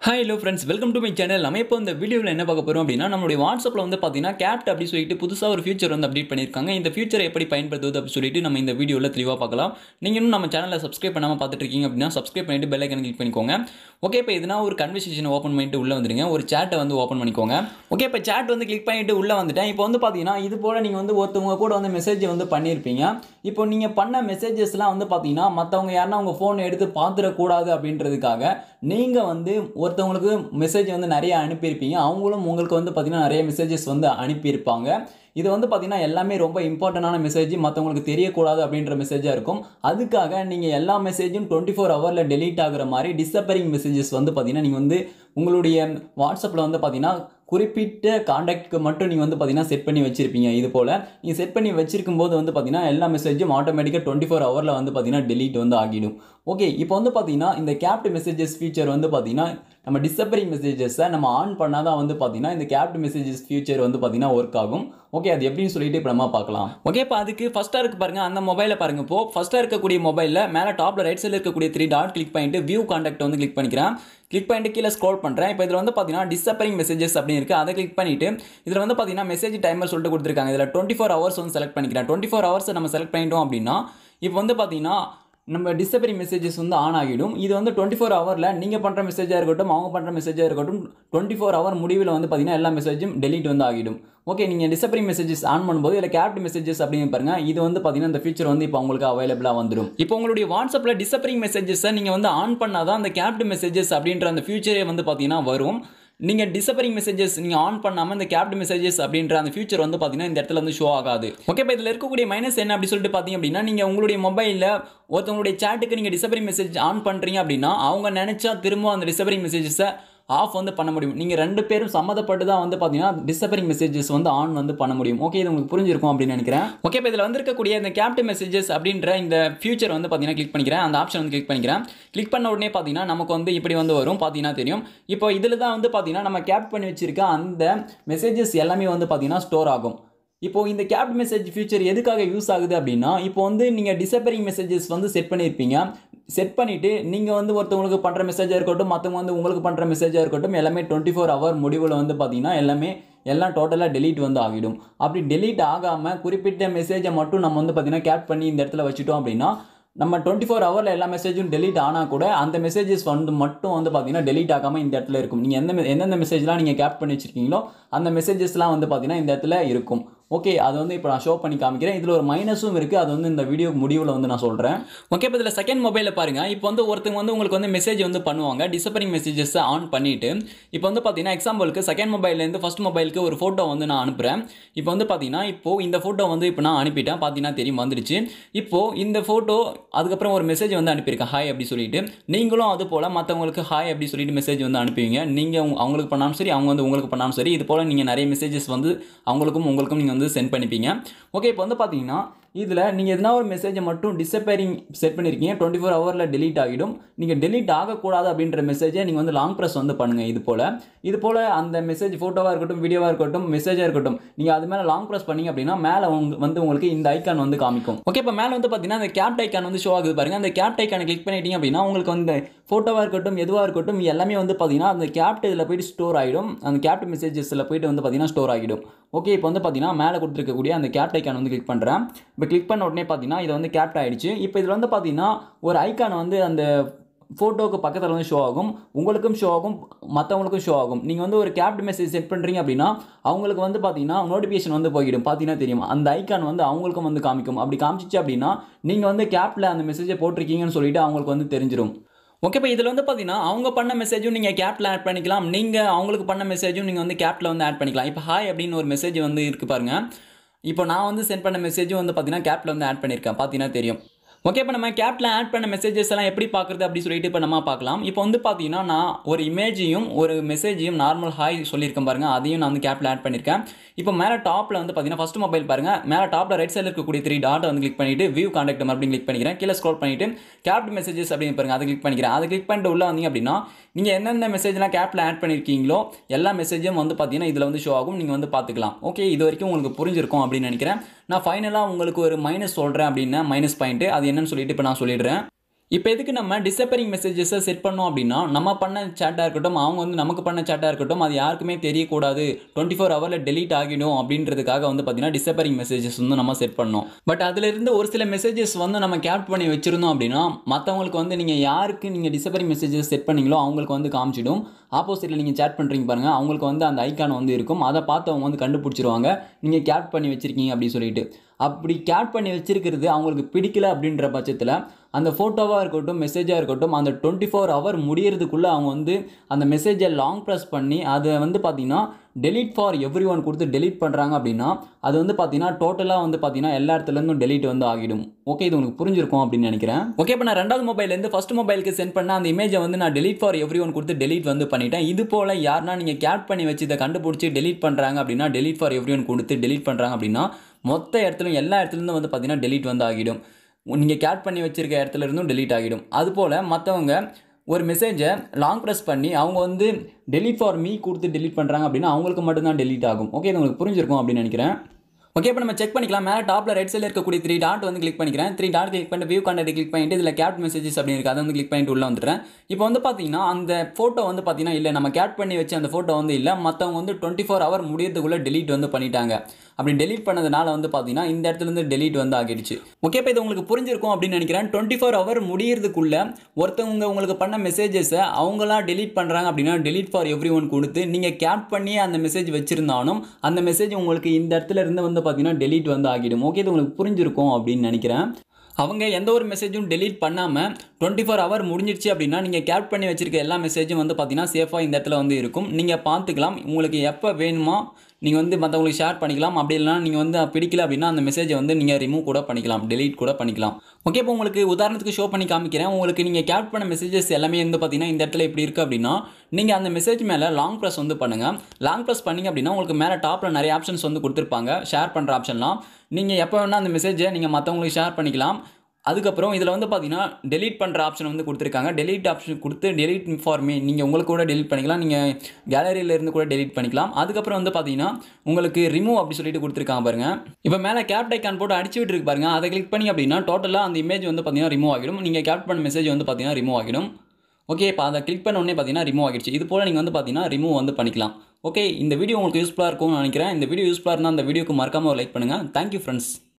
hi hello friends welcome to my channel நம்ம இப்போ இந்த வீடியோவில் என்ன பார்க்க போகிறோம் அப்படின்னா நம்மளுடைய வாட்ஸ்அப்பில் வந்து பார்த்தீங்கன்னா கேப்ட் அப்படி சொல்லிட்டு புதுசாக ஒரு ஃபியூச்சர் வந்து அப்டேட் பண்ணியிருக்காங்க இந்த ஃபியூச்சரை எப்படி பயன்படுத்துவது அப்படி சொல்லிட்டு நம்ம இந்த வீடியோவில் தெளிவாக பார்க்கலாம் நீங்கள் இன்னும் நம்ம சேனலை சப்ஸ்கிரைப் பண்ணாமல் பார்த்துட்டு இருக்கீங்க அப்படின்னா சப்ஸ்கிரைப் பண்ணிட்டு பெல் ஐக்கன் கிளிக் பண்ணிக்கோங்க ஓகே இப்போ எதுனா ஒரு கன்வர்சேஷன் ஓப்பன் பண்ணிட்டு உள்ளே வந்துருங்க ஒரு சேட்டை வந்து ஓப்பன் பண்ணிக்கோங்க ஓகே இப்போ சேட் வந்து கிளிக் பண்ணிட்டு உள்ளே வந்துட்டேன் இப்போ வந்து பார்த்தீங்கன்னா இது போல் நீங்கள் வந்து ஒருத்தவங்க கூட வந்து மெசேஜ் வந்து பண்ணியிருப்பீங்க இப்போ நீங்கள் பண்ண மெசேஜஸ்லாம் வந்து பார்த்தீங்கன்னா மற்றவங்க யாருன்னா உங்கள் ஃபோனை எடுத்து பார்த்துடக்கூடாது அப்படின்றதுக்காக நீங்கள் வந்து ஒருத்தவங்களுக்கு மெசேஜ் வந்து நிறைய அனுப்பியிருப்பீங்க அவங்களும் உங்களுக்கு வந்து பார்த்தீங்கன்னா நிறைய மெசேஜஸ் வந்து அனுப்பியிருப்பாங்க இது வந்து பார்த்தீங்கன்னா எல்லாமே ரொம்ப இம்பார்ட்டண்டான மெசேஜ் மற்றவங்களுக்கு தெரியக்கூடாது அப்படின்ற மெசேஜாக இருக்கும் அதுக்காக நீங்கள் எல்லா மெசேஜும் டுவெண்ட்டி ஃபோர் ஹவரில் டெலீட் ஆகுற மாதிரி டிசப்பரிங் மெசேஜஸ் வந்து பார்த்தீங்கன்னா நீங்கள் வந்து உங்களுடைய வாட்ஸ்அப்பில் வந்து பார்த்தீங்கன்னா குறிப்பிட்ட காண்டாக்ட்க்கு மட்டும் நீங்கள் வந்து பார்த்தீங்கன்னா செட் பண்ணி வச்சிருப்பீங்க இது போல் நீங்கள் செட் பண்ணி வச்சிருக்கும் போது வந்து பார்த்தீங்கன்னா எல்லா மெசேஜும் ஆட்டோமேட்டிக்காக டுவெண்ட்டி ஃபோர் ஹவரில் வந்து பார்த்தீங்கன்னா டெலீட் வந்து ஆகிடும் ஓகே இப்போ வந்து பார்த்தீங்கன்னா இந்த கேப்ட் மெசேஜஸ் ஃபீச்சர் வந்து பார்த்தீங்கன்னா நம்ம டிசப்பரிங் மெசேஜஸை நம்ம ஆன் பண்ணால் தான் வந்து பார்த்தீங்கன்னா இந்த கேப்ட் மெசேஜஸ் ஃபியூச்சர் வந்து பார்த்தீங்கன்னா ஒர்க் ஆகும் ஓகே அது எப்படின்னு சொல்லிட்டு இப்போ நம்ம பார்க்கலாம் ஓகே இப்போ அதுக்கு ஃபஸ்ட்டாக இருக்கு பாருங்க அந்த மொபைலை பாருங்க இப்போ ஃபஸ்ட்டாக இருக்கக்கூடிய மொபைலில் மேலே டாப்பில் ரைட் சைடில் இருக்கக்கூடிய த்ரீ டாட் கிளிக் பண்ணிட்டு வியூ காண்டாக்ட் வந்து கிளிக் பண்ணிக்கிறேன் கிளிக் பண்ணிட்டு கீழே ஸ்க்ரோல் பண்ணுறேன் இப்போ இதில் வந்து பார்த்தீங்கன்னா டிசப்பரிங் மெசேஜஸ் அப்படின்னு இருக்குது அதை கிளிக் பண்ணிட்டு இதில் வந்து பார்த்தீங்கன்னா மெசேஜ் டைமர் சொல்லிட்டு கொடுத்துருக்காங்க இதில் டுவெண்ட்டி ஃபோர் ஹவர்ஸ் வந்து செலக்ட் பண்ணிக்கிறேன் டுவெண்ட்டி ஃபோர் ஹவர்ஸ் நம்ம செலக்ட் பண்ணிட்டோம் அப்படின்னா இப்போ வந்து பார்த்தீங்கன்னா நம்ம டிசப்பரி மெசேஜஸ் வந்து ஆன் ஆகிடும் இது வந்து டுவெண்ட்டி ஃபோர் ஹவரில் நீங்கள் பண்ணுற மெசேஜாக இருக்கட்டும் அவங்க பண்ணுற மெசேஜாக இருக்கட்டும் டுவெண்ட்டி ஃபோர் ஹவர் முடிவில் வந்து பார்த்தீங்கன்னா எல்லா மெசேஜும் டெலீட் வந்து ஆகிடும் ஓகே நீங்கள் டிசப்பரி மெசேஜஸ் ஆன் பண்ணும்போது இல்லை கேப்ட் மெசேஜஸ் அப்படின்னு பாருங்க இது வந்து பார்த்தீங்கன்னா இந்த ஃபீச்சர் வந்து இப்போ உங்களுக்கு அவைலபிளாக வந்துடும் இப்போ உங்களுடைய வாட்ஸ்அப்பில் டிசப்பரிங் மெசேஜஸை நீங்கள் வந்து ஆன் பண்ணால் தான் அந்த கேப்ட் மெசேஜஸ் அப்படின்ற அந்த ஃபியூச்சரே வந்து பார்த்தீங்கன்னா வரும் நீங்கள் டிசப்பரிங் மெசேஜஸ் நீங்கள் ஆன் பண்ணாமல் இந்த கேப்ட் மெசேஜஸ் அப்படின்ற அந்த ஃபியூச்சர் வந்து பார்த்தீங்கன்னா இந்த இடத்துல வந்து ஷோ ஆகாது ஓகே இப்போ இதில் இருக்கக்கூடிய மைனஸ் என்ன அப்படி சொல்லிட்டு பார்த்தீங்க அப்படின்னா நீங்கள் உங்களுடைய மொபைலில் ஒருத்தவங்களுடைய சேட்டுக்கு நீங்கள் டிசப்பரிங் மெசேஜ் ஆன் பண்ணுறீங்க அப்படின்னா அவங்க நினச்சா திரும்ப அந்த டிசப்பரிங் மெசேஜஸை ஆஃப் வந்து பண்ண முடியும் நீங்கள் ரெண்டு பேரும் சம்மந்தப்பட்டு தான் வந்து பார்த்தீங்கன்னா டிசப்பரிங் மெசேஜஸ் வந்து ஆன் வந்து பண்ண முடியும் ஓகே இது உங்களுக்கு புரிஞ்சிருக்கும் அப்படின்னு நினைக்கிறேன் ஓகே இப்போ இதில் வந்திருக்கக்கூடிய இந்த கேப்ட் மெசேஜஸ் அப்படின்ற இந்த ஃபியூச்சர் வந்து பார்த்தீங்கன்னா கிளிக் பண்ணிக்கிறேன் அந்த ஆப்ஷன் வந்து கிளிக் பண்ணிக்கிறேன் கிளிக் பண்ண உடனே பார்த்தீங்கன்னா நமக்கு வந்து இப்படி வந்து வரும் பார்த்தீங்கன்னா தெரியும் இப்போ இதில் தான் வந்து பார்த்தீங்கன்னா நம்ம கேப்ட் பண்ணி வச்சிருக்க அந்த மெசேஜஸ் எல்லாமே வந்து பார்த்தீங்கன்னா ஸ்டோர் ஆகும் இப்போ இந்த கேப்ட் மெசேஜ் ஃபியூச்சர் எதுக்காக யூஸ் ஆகுது அப்படின்னா இப்போ வந்து நீங்கள் டிசப்பரிங் மெசேஜஸ் வந்து செட் பண்ணியிருப்பீங்க செட் பண்ணிவிட்டு நீங்கள் வந்து ஒருத்தவங்களுக்கு பண்ணுற மெசேஜாக இருக்கட்டும் மற்றவங்க வந்து உங்களுக்கு பண்ணுற மெசேஜாக இருக்கட்டும் எல்லாமே டுவெண்ட்டி ஃபோர் ஹவர் முடிவில் வந்து பார்த்தீங்கன்னா எல்லாமே எல்லாம் டோட்டலாக டெலீட் வந்து ஆகிடும் அப்படி டெலீட் ஆகாமல் குறிப்பிட்ட மெசேஜை மட்டும் நம்ம வந்து பார்த்தீங்கன்னா கேப் பண்ணி இந்த இடத்துல வச்சுட்டோம் அப்படின்னா நம்ம டுவெண்ட்டி ஃபோர் ஹவரில் எல்லா மெசேஜும் டெலீட் ஆனால் கூட அந்த மெசேஜஸ் வந்து மட்டும் வந்து பார்த்தீங்கன்னா டெலீட் ஆகாமல் இந்த இடத்துல இருக்கும் நீங்கள் எந்த எந்தெந்த மெசேஜ்லாம் நீங்கள் கேப் பண்ணி வச்சிருக்கீங்களோ அந்த மெசேஜஸ்லாம் வந்து பார்த்தீங்கன்னா இந்த இடத்துல இருக்கும் ஓகே அது வந்து இப்போ நான் ஷோ பண்ணி காமிக்கிறேன் இதில் ஒரு மைனஸும் இருக்குது அது வந்து இந்த வீடியோ முடிவில் வந்து நான் சொல்கிறேன் ஓகே இப்போ இதில் செகண்ட் மொபைலில் பாருங்கள் இப்போ வந்து ஒருத்தங்க வந்து உங்களுக்கு வந்து மெசேஜ் வந்து பண்ணுவாங்க டிசப்பரிங் மெசேஜஸை ஆன் பண்ணிவிட்டு இப்போ வந்து பார்த்தீங்கன்னா எக்ஸாம்பிளுக்கு செகண்ட் மொபைல்லேருந்து ஃபஸ்ட் மொபைலுக்கு ஒரு ஃபோட்டோ வந்து நான் அனுப்புகிறேன் இப்போ வந்து பார்த்தீங்கன்னா இப்போது இந்த ஃபோட்டோ வந்து இப்போ நான் அனுப்பிட்டேன் பார்த்தீங்கன்னா தெரியும் வந்துடுச்சு இப்போது இந்த ஃபோட்டோ அதுக்கப்புறம் ஒரு மெசேஜ் வந்து அனுப்பியிருக்கேன் ஹாய் அப்படி சொல்லிட்டு நீங்களும் அது போல் மற்றவங்களுக்கு ஹாய் அப்படி சொல்லிட்டு மெசேஜ் வந்து அனுப்புவீங்க நீங்கள் அவங்களுக்கு பண்ணாலும் சரி அவங்க வந்து உங்களுக்கு பண்ணாலும் சரி இது போல் நீங்கள் நிறைய மெசேஜஸ் வந்து அவங்களுக்கும் உங்களுக்கும் நீங்கள் வந்து சென்ட் பண்ணிப்பீங்க ஓகே இப்போ வந்து பார்த்தீங்கன்னா இதில் நீங்கள் எதனா ஒரு மெசேஜை மட்டும் டிசப்பேரிங் செட் பண்ணியிருக்கீங்க டுவெண்ட்டி ஃபோர் ஹவரில் டெலீட் ஆகிடும் நீங்கள் டெலீட் ஆகக்கூடாது அப்படின்ற மெசேஜை நீங்கள் வந்து லாங் ப்ரெஸ் வந்து பண்ணுங்கள் இது போல் இது போல் அந்த மெசேஜ் ஃபோட்டோவாக இருக்கட்டும் வீடியோவாக இருக்கட்டும் மெசேஜாக இருக்கட்டும் நீங்கள் அது மேலே லாங் ப்ரெஸ் பண்ணிங்க அப்படின்னா மேலே வந்து உங்களுக்கு இந்த ஐக்கான் வந்து காமிக்கும் ஓகே இப்போ மேலே வந்து பார்த்தீங்கன்னா அந்த கேப்ட் ஐக்கான் வந்து ஷோ ஆகுது பாருங்கள் அந்த கேப்ட் ஐக்கானை கிளிக் பண்ணிட்டீங்க அப்படின்னா உங்களுக்கு வந்து ஃபோட்டோவாக இருக்கட்டும் எதுவாக இருக்கட்டும் எல்லாமே வந்து பார்த்தீங்கன்னா அந்த கேப்ட் இதில் போயிட்டு ஸ்டோர் ஆகிடும் அந்த கேப்ட் மெசேஜஸில் போயிட்டு வந்து பார்த்தீங்கன்னா ஸ்டோர் ஆகிடும் ஓகே இப்போ வந்து பார்த்தீங்கன்னா மேலே கொடுத்துருக்கக்கூடிய அந்த கேப்ட் ஐக்கான் வந்து கிளிக் பண்ணுறேன் இப்போ கிளிக் பண்ண உடனே பார்த்தீங்கன்னா இது வந்து கேப்ட் ஆகிடுச்சு இப்போ இதில் வந்து பார்த்தீங்கன்னா ஒரு ஐக்கான் வந்து அந்த ஃபோட்டோவுக்கு பக்கத்தில் வந்து ஷோ ஆகும் உங்களுக்கும் ஷோ ஆகும் மற்றவங்களுக்கும் ஷோ ஆகும் நீங்கள் வந்து ஒரு கேப்ட் மெசேஜ் செட் பண்ணுறீங்க அப்படின்னா அவங்களுக்கு வந்து பார்த்தீங்கன்னா நோட்டிஃபிகேஷன் வந்து போய்கிடும் பார்த்தீங்கன்னா தெரியும் அந்த ஐக்கான் வந்து அவங்களுக்கும் வந்து காமிக்கும் அப்படி காமிச்சிச்சு அப்படின்னா நீங்கள் வந்து கேப்பில் அந்த மெசேஜை போட்டிருக்கீங்கன்னு சொல்லிட்டு அவங்களுக்கு வந்து தெரிஞ்சிடும் ஓகே இப்போ இதில் வந்து பார்த்தீங்கன்னா அவங்க பண்ண மெசேஜும் நீங்கள் கேப்பில் ஆட் பண்ணிக்கலாம் நீங்கள் அவங்களுக்கு பண்ண மெசேஜும் நீங்கள் வந்து கேப்பில் வந்து ஆட் பண்ணிக்கலாம் இப்போ ஹாய் அப்படின்னு ஒரு மெசேஜ் வந்து இருக்குது பாருங்கள் இப்போ நான் வந்து சென்ட் பண்ண மெசேஜும் வந்து பார்த்தீங்கன்னா கேப்பில் வந்து ஆட் பண்ணியிருக்கேன் பார்த்தீங்கன்னா தெரியும் ஓகே இப்போ நம்ம கேப்பில் ஆட் பண்ண மெசேஜஸ் எல்லாம் எப்படி பார்க்குறது அப்படி சொல்லிட்டு இப்போ நம்ம பார்க்கலாம் இப்போ வந்து பார்த்தீங்கன்னா நான் ஒரு இமேஜையும் ஒரு மெசேஜையும் நார்மல் ஹாய் சொல்லியிருக்கேன் பாருங்கள் அதையும் நான் வந்து கேப்பில் ஆட் பண்ணியிருக்கேன் இப்போ மேலே டாப்பில் வந்து பார்த்தீங்கன்னா ஃபஸ்ட் மொபைல் பாருங்கள் மேலே டாப்பில் ரைட் சைடில் இருக்கக்கூடிய த்ரீ டாட்டை வந்து கிளிக் பண்ணிவிட்டு வியூ காண்டாக்ட் மறுபடியும் கிளிக் பண்ணிக்கிறேன் கீழே ஸ்க்ரோல் பண்ணிவிட்டு கேப்ட் மெசேஜஸ் அப்படின்னு பாருங்கள் அதை கிளிக் பண்ணிக்கிறேன் அதை கிளிக் பண்ணிட்டு உள்ளே வந்தீங்க அப்படின்னா நீங்கள் எந்தெந்த மெசேஜ்லாம் கேப்பில் ஆட் பண்ணியிருக்கீங்களோ எல்லா மெசேஜும் வந்து பார்த்தீங்கன்னா இதில் வந்து ஷோ ஆகும் நீங்கள் வந்து பார்த்துக்கலாம் ஓகே இது வரைக்கும் உங்களுக்கு புரிஞ்சிருக்கும் அப்படின்னு நினைக்கிறேன் நான் ஃபைனலாக உங்களுக்கு ஒரு மைனஸ் சொல்கிறேன் அப்படின்னா மைனஸ் பாயிண்ட்டு அது என்னன்னு சொல்லிட்டு இப்போ நான் சொல்லிடுறேன் இப்போ எதுக்கு நம்ம டிசப்பரிங் மெசேஜஸை செட் பண்ணோம் அப்படின்னா நம்ம பண்ண சேட்டாக இருக்கட்டும் அவங்க வந்து நமக்கு பண்ண சேட்டாக இருக்கட்டும் அது யாருக்குமே தெரியக்கூடாது டுவெண்ட்டி ஃபோர் ஹவரில் டெலீட் ஆகிடும் அப்படின்றதுக்காக வந்து பார்த்தீங்கன்னா டிசப்பரிங் மெசேஜஸ் வந்து நம்ம செட் பண்ணோம் பட் அதிலிருந்து ஒரு சில மெசேஜஸ் வந்து நம்ம கேப்ட் பண்ணி வச்சிருந்தோம் அப்படின்னா மற்றவங்களுக்கு வந்து நீங்கள் யாருக்கு நீங்கள் டிசப்பரிங் மெசேஜஸ் செட் பண்ணீங்களோ அவங்களுக்கு வந்து காமிச்சிடும் ஆப்போசிட்டில் நீங்கள் சேட் பண்ணுறீங்க பாருங்கள் அவங்களுக்கு வந்து அந்த ஐக்கான் வந்து இருக்கும் அதை பார்த்து அவங்க வந்து கண்டுபிடிச்சிருவாங்க நீங்கள் கேப்ட் பண்ணி வச்சிருக்கீங்க அப்படின்னு சொல்லிட்டு அப்படி கேட் பண்ணி வச்சிருக்கிறது அவங்களுக்கு பிடிக்கல அப்படின்ற பட்சத்தில் அந்த ஃபோட்டோவாக இருக்கட்டும் மெசேஜாக இருக்கட்டும் அந்த டுவெண்ட்டி ஃபோர் ஹவர் முடியறதுக்குள்ளே அவங்க வந்து அந்த மெசேஜை லாங் ப்ரெஸ் பண்ணி அதை வந்து பார்த்திங்கன்னா டெலீட் ஃபார் எவ்ரி ஒன் கொடுத்து டெலீட் பண்ணுறாங்க அப்படின்னா அது வந்து பார்த்தீங்கன்னா டோட்டலாக வந்து பார்த்தீங்கன்னா எல்லா இடத்துலேருந்தும் டெலீட் வந்து ஆகிடும் ஓகே இது உங்களுக்கு புரிஞ்சிருக்கும் அப்படின்னு நினைக்கிறேன் ஓகே இப்போ நான் ரெண்டாவது மொபைல்லேருந்து ஃபஸ்ட் மொபைலுக்கு சென்ட் பண்ண அந்த இமேஜை வந்து நான் டெலீட் ஃபார் எவ்ரி ஒன் கொடுத்து டெலீட் வந்து பண்ணிட்டேன் இது போல் யாருனா நீங்கள் கேட் பண்ணி வச்சு இதை கண்டுபிடிச்சி டெலீட் பண்ணுறாங்க அப்படின்னா டெலீட் ஃபார் எவ்ரி ஒன் கொடுத்து டெலீட் பண்ணுறாங்க அப்படின்னா மொத்த இடத்துலையும் எல்லா இடத்துலேருந்தும் வந்து பார்த்தீங்கன்னா டெலீட் வந்து ஆகிடும் நீங்கள் கேட் பண்ணி வச்சிருக்க இடத்துல இருந்தும் டெலீட் ஆகிடும் அதுபோல் மற்றவங்க ஒரு மெசேஜை லாங் ப்ரெஸ் பண்ணி அவங்க வந்து டெலீட் ஃபார் மீ கொடுத்து டெலீட் பண்ணுறாங்க அப்படின்னா அவங்களுக்கு மட்டும்தான் டெலீட் ஆகும் ஓகே இது உங்களுக்கு புரிஞ்சிருக்கும் அப்படின்னு நினைக்கிறேன் ஓகே இப்போ நம்ம செக் பண்ணிக்கலாம் மேலே டாப்பில் ரைட் சைடில் இருக்கக்கூடிய த்ரீ டாட் வந்து கிளிக் பண்ணிக்கிறேன் த்ரீ டாட் கிளிக் பண்ணிட்டு வியூ கண்டக்ட் கிளிக் பண்ணிட்டு இதில் கேட் மெசேஜஸ் அப்படின்னு இருக்குது அதை வந்து கிளிக் பண்ணிட்டு உள்ள வந்துடுறேன் இப்போ வந்து பார்த்தீங்கன்னா அந்த ஃபோட்டோ வந்து பார்த்தீங்கன்னா இல்லை நம்ம கேட் பண்ணி வச்ச அந்த ஃபோட்டோ வந்து இல்லை மற்றவங்க வந்து டுவெண்ட்டி ஃபோர் ஹவர் முடியறதுக்குள்ளே டெலீட் வந்து பண்ணிட்டாங்க அப்படி டெலீட் பண்ணதுனால வந்து பார்த்தீங்கன்னா இந்த இடத்துலேருந்து டெலீட் வந்து ஆகிடுச்சு ஓகே இப்போ இது உங்களுக்கு புரிஞ்சிருக்கும் அப்படின்னு நினைக்கிறேன் டுவெண்ட்டி ஃபோர் ஹவர் முடியறதுக்குள்ள ஒருத்தவங்க உங்களுக்கு பண்ண மெசேஜஸை அவங்களா டெலீட் பண்ணுறாங்க அப்படின்னா டெலீட் ஃபார் எவ்ரி ஒன் கொடுத்து நீங்கள் கேப் பண்ணி அந்த மெசேஜ் வச்சிருந்தாலும் அந்த மெசேஜ் உங்களுக்கு இந்த இடத்துல இருந்து வந்து பார்த்தீங்கன்னா டெலீட் வந்து ஆகிடும் ஓகே இது உங்களுக்கு புரிஞ்சிருக்கும் அப்படின்னு நினைக்கிறேன் அவங்க எந்த ஒரு மெசேஜும் டெலீட் பண்ணாமல் டுவெண்ட்டி ஃபோர் ஹவர் முடிஞ்சிருச்சு அப்படின்னா நீங்கள் கேப் பண்ணி வச்சிருக்க எல்லா மெசேஜும் வந்து பார்த்தீங்கன்னா சேஃபாக இந்த இடத்துல வந்து இருக்கும் நீங்கள் பார்த்துக்கலாம் உங்களுக்கு எப்போ வேணுமோ நீங்கள் வந்து மற்றவங்களுக்கு ஷேர் பண்ணிக்கலாம் அப்படி இல்லைனா நீங்கள் வந்து பிடிக்கல அப்படின்னா அந்த மெசேஜை வந்து நீங்கள் ரிமூவ் கூட பண்ணிக்கலாம் டெலீட் கூட பண்ணிக்கலாம் ஓகே இப்போ உங்களுக்கு உதாரணத்துக்கு ஷோ பண்ணி காமிக்கிறேன் உங்களுக்கு நீங்கள் கேப் பண்ண மெசேஜஸ் எல்லாமே வந்து பார்த்தீங்கன்னா இந்த இடத்துல இப்படி இருக்குது அப்படின்னா நீங்கள் அந்த மெசேஜ் மேலே லாங் ப்ரெஸ் வந்து பண்ணுங்கள் லாங் ப்ரெஸ் பண்ணிங்க அப்படின்னா உங்களுக்கு மேலே டாப்பில் நிறைய ஆப்ஷன்ஸ் வந்து கொடுத்துருப்பாங்க ஷேர் பண்ணுற ஆப்ஷன்லாம் நீங்கள் எப்போ வேணால் அந்த மெசேஜை நீங்கள் மற்றவங்களுக்கு ஷேர் பண்ணிக்கலாம் அதுக்கப்புறம் இதில் வந்து பார்த்தீங்கன்னா டெலீட் பண்ணுற ஆப்ஷன் வந்து கொடுத்துருக்காங்க டெலீட் ஆப்ஷன் கொடுத்து டெலீட் ஃபார் மீ நீங்கள் உங்களுக்கு கூட டெலீட் பண்ணிக்கலாம் நீங்கள் கேலரியில இருந்து கூட டெலீட் பண்ணிக்கலாம் அதுக்கப்புறம் வந்து பார்த்தீங்கன்னா உங்களுக்கு ரிமூவ் அப்படி சொல்லிட்டு கொடுத்துருக்காங்க பாருங்க இப்போ மேலே கேப் ஐக்கான் போட்டு அடிச்சு விட்டுருக்கு பாருங்க அதை கிளிக் பண்ணி அப்படின்னா டோட்டலாக அந்த இமேஜ் வந்து பார்த்தீங்கன்னா ரிமூவ் ஆகிடும் நீங்கள் கேப் பண்ண மெசேஜ் வந்து பார்த்தீங்கன்னா ரிமூவ் ஆகிடும் ஓகே இப்போ அதை கிளிக் பண்ண உடனே பார்த்தீங்கன்னா ரிமூவ் ஆகிடுச்சு இது போல் நீங்கள் வந்து பார்த்தீங்கன்னா ரிமூவ் வந்து பண்ணிக்கலாம் ஓகே இந்த வீடியோ உங்களுக்கு யூஸ்ஃபுல்லாக இருக்கும்னு நினைக்கிறேன் இந்த வீடியோ யூஸ்ஃபுல்லாக இருந்தால் அந்த வீடியோக்கு மறக்காமல் லைக் பண்ணுங்கள் தேங்க்யூ ஃப்ரெண்ட்ஸ்